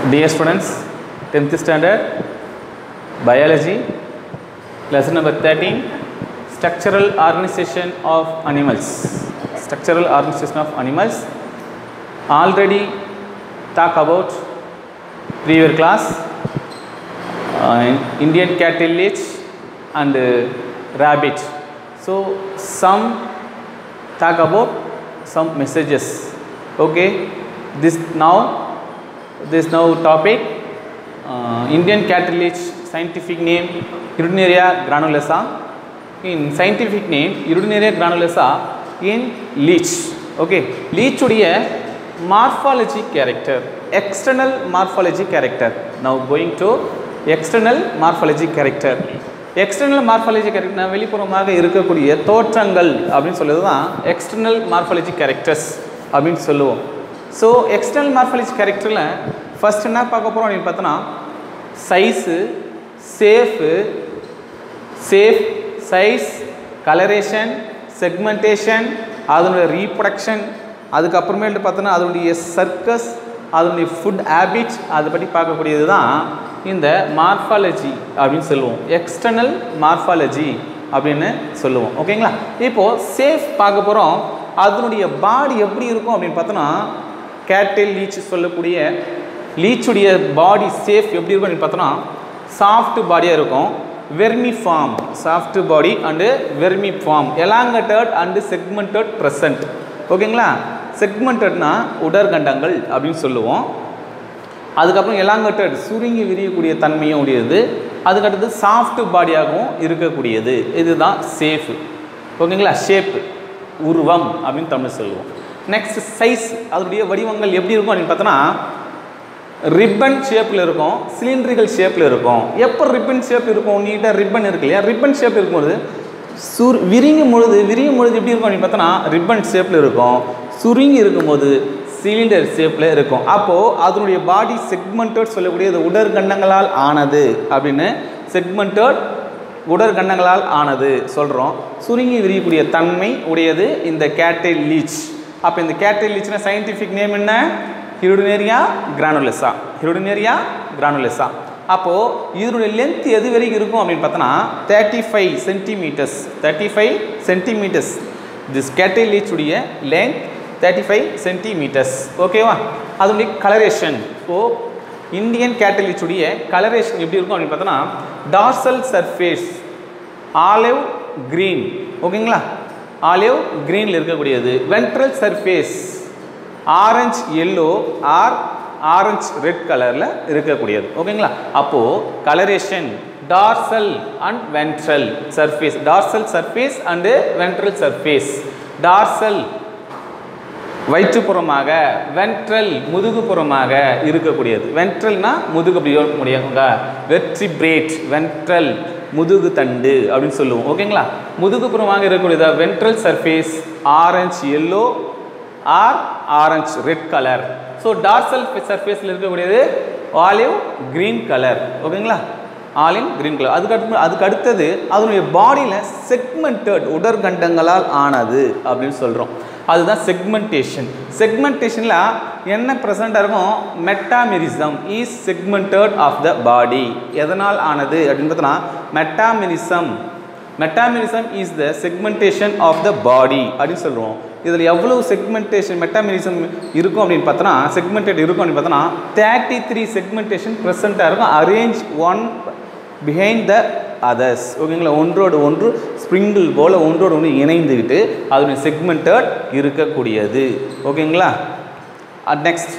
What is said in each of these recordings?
Dear students, 10th standard biology, lesson number 13 structural organization of animals. Structural organization of animals. Already talk about previous class uh, Indian cartilage and uh, rabbit. So, some talk about some messages. Okay, this now this now topic uh, Indian cartilage scientific name Urinaria granulosa. In scientific name Urinaria granulosa in leech. Okay, leech உடைய morphology character, external morphology character. Now going to external morphology character. External morphology character வெளிப்புறமாக இருக்கக்கூடிய தோற்றங்கள் அப்படின்னு சொல்லுறது தான் external morphology characters அப்படின்னு சொல்லுவோம் so external morphology கேரக்டரில் ஃபஸ்ட் என்ன பார்க்க போகிறோம் அப்படின்னு பார்த்தோன்னா size shape shape size coloration segmentation அதனுடைய ரீப்ரொடக்ஷன் அதுக்கப்புறமேட்டு பார்த்தோன்னா அதனுடைய சர்க்கஸ் அதனுடைய ஃபுட் ஹேபிட் அதை பற்றி பார்க்கக்கூடியது தான் இந்த மார்ஃபாலஜி அப்படின்னு சொல்லுவோம் எக்ஸ்டர்னல் மார்ஃபாலஜி அப்படின்னு சொல்லுவோம் ஓகேங்களா இப்போது சேஃப் பார்க்க போகிறோம் அதனுடைய பாடி எப்படி இருக்கும் அப்படின்னு பார்த்தோன்னா கேட்டில் லீச் சொல்லக்கூடிய லீச்சுடைய பாடி சேஃப் எப்படி இருக்கும் அப்படின்னு பார்த்தோன்னா சாஃப்ட் பாடியாக இருக்கும் vermiform soft body and vermiform elongated and segmented present ஓகேங்களா செக்மெண்டட்னா உடற்கண்டங்கள் அப்படின்னு சொல்லுவோம் அதுக்கப்புறம் எலாங்கட்டட் சுருங்கி விரியக்கூடிய தன்மையும் உடையது அதுக்கடுத்து சாஃப்ட் பாடியாகவும் இருக்கக்கூடியது இதுதான் சேஃபு ஓகேங்களா ஷேப்பு உருவம் அப்படின்னு தமிழ் சொல்லுவோம் நெக்ஸ்ட் சைஸ் அதனுடைய வடிவங்கள் எப்படி இருக்கும் அப்படின்னு பார்த்தோன்னா ரிப்பன் ஷேப்பில் இருக்கும் சிலிண்ட்ரிகல் ஷேப்பில் இருக்கும் எப்போ ரிப்பன் ஷேப் இருக்கும் நீட்டாக ரிப்பன் இருக்கு இல்லையா ரிப்பன் ஷேப் இருக்கும்போது சுர் விரிங்கும் பொழுது விரியும் பொழுது எப்படி இருக்கும் அப்படின்னு பார்த்தோன்னா ரிப்பன் ஷேப்பில் இருக்கும் சுருங்கி இருக்கும்போது சிலிண்டர் ஷேப்பில் இருக்கும் அப்போது அதனுடைய பாடி செக்மெண்டட் சொல்லக்கூடிய இது உடற்கண்டங்களால் ஆனது அப்படின்னு செக்மெண்டட் உடற்கண்டங்களால் ஆனது சொல்கிறோம் சுருங்கி விரியக்கூடிய தன்மை உடையது இந்த கேட்டை லீச் அப்போ இந்த கேட்டை லீச்னா சயின்டிஃபிக் நேம் என்ன ஹிருடினேரியா கிரானுலெஸா ஹிருடினேரியா கிரானுலெஸா அப்போது இதனுடைய லென்த் எது வரைக்கும் இருக்கும் அப்படின்னு பார்த்தோன்னா thirty five centimetres thirty five centimetres this கேட்டை லீச்சுடைய லென்த் தேர்ட்டி ஃபைவ் சென்டிமீட்டர்ஸ் ஓகேவா அதனுடைய கலரேஷன் ஸோ இந்தியன் கேட்டலிச்சுடைய கலரேஷன் எப்படி இருக்கும் அப்படின்னு பார்த்தோன்னா டார்சல் சர்ஃபேஸ் ஆலிவ் க்ரீன் ஓகேங்களா ஆலிவ் க்ரீனில் இருக்கக்கூடியது ventral surface orange yellow or orange red கலரில் இருக்கக்கூடியது ஓகேங்களா அப்போது coloration dorsal and ventral surface dorsal surface and ventral surface dorsal வயிற்றுப்புறமாக வென்ட்ரல் முதுகுப்புறமாக இருக்கக்கூடியது வென்ட்ரல்னா முதுகு அப்படி முடியாங்க வெற்றி பிரேட் வென்ட்ரல் முதுகு தண்டு அப்படின்னு சொல்லுவோம் ஓகேங்களா முதுகுப்புறமாக இருக்கக்கூடியதா ventral surface orange yellow or orange red colour so dorsal சர்ஃபேஸில் இருக்கக்கூடியது ஆலிவ் க்ரீன் கலர் ஓகேங்களா ஆலிவ் க்ரீன் கலர் அதுக்கு அடுத்து அதுக்கு அடுத்தது அதனுடைய பாடியில் செக்மெண்டட் உடற்கண்டங்களால் ஆனது அப்படின்னு சொல்கிறோம் அதுதான் செக்மெண்டேஷன் செக்மெண்டேஷனில் என்ன ப்ரெசண்ட்டாக இருக்கும் metamerism is segmented of the body எதனால் ஆனது அப்படின்னு பார்த்தோன்னா metamerism metamerism is the segmentation of the body அப்படின்னு சொல்லுவோம் இதில் எவ்வளோ செக்மெண்டேஷன் மெட்டாமெரிசம் இருக்கும் அப்படின்னு பார்த்தோன்னா செக்மெண்டட் இருக்கும் அப்படின்னு பார்த்தோன்னா தேர்ட்டி த்ரீ செக்மெண்டேஷன் ப்ரெசண்ட்டாக இருக்கும் arrange one behind the others ஓகேங்களா ஒன்றோடு ஒன்று ஸ்ப்ரிங்கிள் போல் ஒன்றோடு ஒன்று இணைந்துக்கிட்டு அதனுடைய செக்மெண்டட் இருக்கக்கூடியது ஓகேங்களா நெக்ஸ்ட்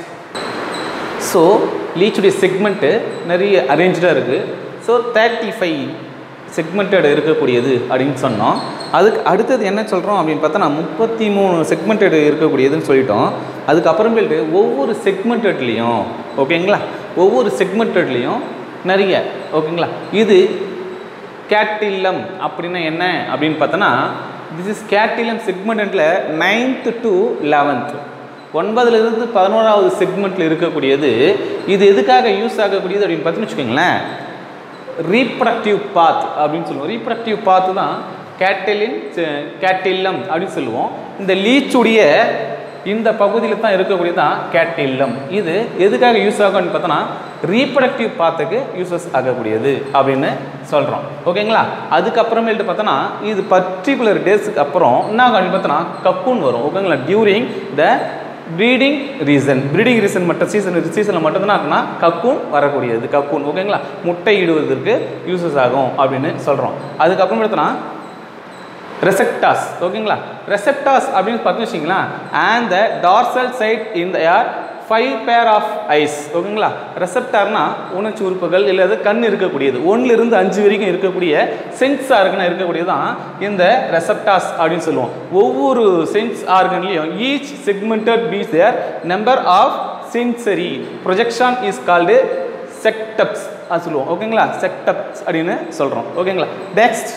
ஸோ லீச்சுடைய செக்மெண்ட்டு நிறைய அரேஞ்சாக இருக்குது ஸோ தேர்ட்டி ஃபைவ் செக்மெண்டட் இருக்கக்கூடியது அப்படின்னு சொன்னோம் அதுக்கு அடுத்தது என்ன சொல்கிறோம் அப்படின்னு பார்த்தா நான் முப்பத்தி மூணு செக்மெண்டட் இருக்கக்கூடியதுன்னு சொல்லிட்டோம் அதுக்கப்புறமேட்டு ஒவ்வொரு செக்மெண்டட்லேயும் ஓகேங்களா ஒவ்வொரு செக்மெண்டட்லேயும் நிறைய ஓகேங்களா இது கேட்டில்லம் அப்படின்னா என்ன அப்படின்னு பார்த்தோன்னா திஸ் இஸ் கேட்டிலம் செக்மெண்ட்டில் நைன்த்து டு லெவன்த்து ஒன்பதுலேருந்து பதினோராவது செக்மெண்ட்டில் இருக்கக்கூடியது இது எதுக்காக யூஸ் ஆகக்கூடியது அப்படின்னு பார்த்தீங்கன்னு வச்சுக்கோங்களேன் ரீப்ரக்டிவ் பாத் அப்படின்னு சொல்லுவோம் ரீப்ரக்டிவ் பாத்து தான் கேட்டலின் கேட்டில்லம் அப்படின்னு சொல்லுவோம் இந்த லீச்சுடைய இந்த பகுதியில் தான் இருக்கக்கூடியது தான் கேட்டில்லம் இது எதுக்காக யூஸ் ஆகும்னு பார்த்தோன்னா ரீப்ரடக்டிவ் பாத்துக்கு யூசஸ் ஆகக்கூடியது அப்படின்னு சொல்கிறோம் ஓகேங்களா அதுக்கப்புறமேட்டு பார்த்தோன்னா இது பர்டிகுலர் டேஸுக்கு அப்புறம் என்ன ஆகும் அப்படின்னு பார்த்தோன்னா கக்கூன் வரும் ஓகேங்களா during the breeding reason breeding reason மட்டும் சீசன் சீசனில் மட்டும்தான் இருக்குன்னா கக்கூன் வரக்கூடியது கக்கூன் ஓகேங்களா முட்டை இடுவதற்கு யூசஸ் ஆகும் அப்படின்னு சொல்கிறோம் அதுக்கப்புறம் எடுத்தோன்னா ரெசெப்டாஸ் ஓகேங்களா ரெசெப்டாஸ் அப்படின்னு பார்த்து வச்சிங்களா and the dorsal side in the are five pair of eyes ஓகேங்களா ரெசெப்டார்னா உணர்ச்சி உறுப்புகள் இல்லை கண் இருக்கக்கூடியது ஒன்றிலிருந்து அஞ்சு வரைக்கும் இருக்கக்கூடிய சென்ஸ் ஆர்கனாக இருக்கக்கூடியது தான் இந்த ரெசெப்டாஸ் அப்படின்னு சொல்லுவோம் ஒவ்வொரு சென்ஸ் ஆர்கன்லேயும் each segmented piece their number of sensory projection is called செக்டப்ஸ் அது சொல்லுவோம் ஓகேங்களா செக்டப்ஸ் அப்படின்னு சொல்கிறோம் ஓகேங்களா next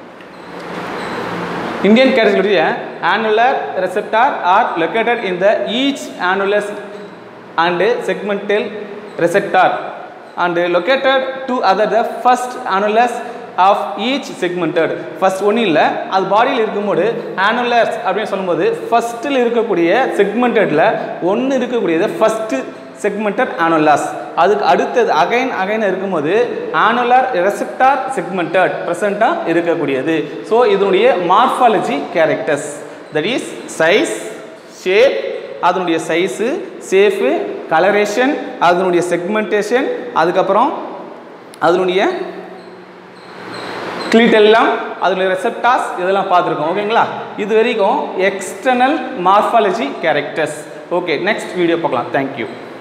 Indian category annular receptor are located in the each annulus and segmental receptor and located to other the first annulus of each segmented first ஒன்றும் இல்லை அது பாடியில் இருக்கும்போது ஆனுலர்ஸ் அப்படின்னு சொல்லும்போது ஃபஸ்ட்டில் இருக்கக்கூடிய செக்மெண்டடில் ஒன்று இருக்கக்கூடியது ஃபஸ்ட்டு செக்மெண்டட் ஆனுலாஸ் அதுக்கு அடுத்தது அகைன் அகைன் இருக்கும்போது ஆனுலார் ரெசெப்டார் செக்மெண்டட் ப்ரெசண்ட்டாக இருக்கக்கூடியது ஸோ இதனுடைய morphology characters that is size shape அதனுடைய சைஸு ஷேஃபு கலரேஷன் அதனுடைய செக்மெண்டேஷன் அதுக்கப்புறம் அதனுடைய கிளீட்டெல்லாம் அதனுடைய ரெசெப்டாஸ் இதெல்லாம் பார்த்துருக்கோம் ஓகேங்களா இது வரைக்கும் external morphology characters okay next video பார்க்கலாம் தேங்க்யூ